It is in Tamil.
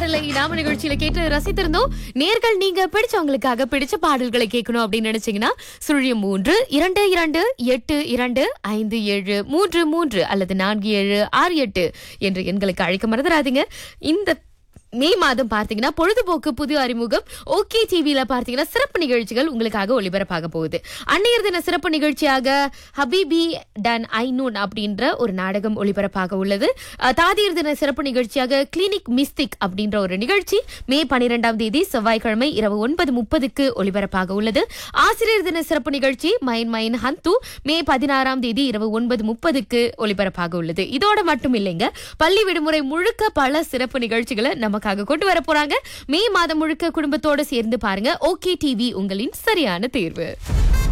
பாடலை நாம நிகழ்ச்சியில கேட்டு ரசித்திருந்தோம் நேர்கள் நீங்க பிடிச்சவங்களுக்காக பிடிச்ச பாடல்களை கேட்கணும் அப்படின்னு நினைச்சீங்கன்னா சுழியம் மூன்று இரண்டு இரண்டு எட்டு இரண்டு ஐந்து ஏழு மூன்று மூன்று அல்லது நான்கு ஏழு ஆறு எட்டு என்ற எண்களுக்கு அழைக்க மறந்துடாதீங்க இந்த மே மாதம் பார்த்தீங்கன்னா பொழுதுபோக்கு புது அறிமுகம் ஓகே டிவியில பார்த்தீங்கன்னா சிறப்பு நிகழ்ச்சிகள் உங்களுக்காக ஒளிபரப்பாக போகுது அன்னையர் தின சிறப்பு நிகழ்ச்சியாக ஹபீபி டன் ஐநூன் அப்படின்ற ஒரு நாடகம் ஒளிபரப்பாக உள்ளது அஹ், தாதியர் தின சிறப்பு நிகழ்ச்சியாக கிளினிக் மிஸ்டிக் அப்படின்ற ஒரு நிகழ்ச்சி மே பனிரெண்டாம் தேதி செவ்வாய்க்கிழமை இரவு ஒன்பது முப்பதுக்கு ஒளிபரப்பாக உள்ளது ஆசிரியர் தின சிறப்பு நிகழ்ச்சி மைன் மைன் ஹந்து மே பதினாறாம் தேதி இரவு ஒன்பது முப்பதுக்கு ஒளிபரப்பாக உள்ளது இதோட மட்டும் இல்லைங்க பள்ளி விடுமுறை முழுக்க பல சிறப்பு நிகழ்ச்சிகளை நமக்காக கொண்டு வர போறாங்க மே மாதம் முழுக்க குடும்பத்தோட சேர்ந்து பாருங்க ஓகே டிவி உங்களின் சரியான தேர்வு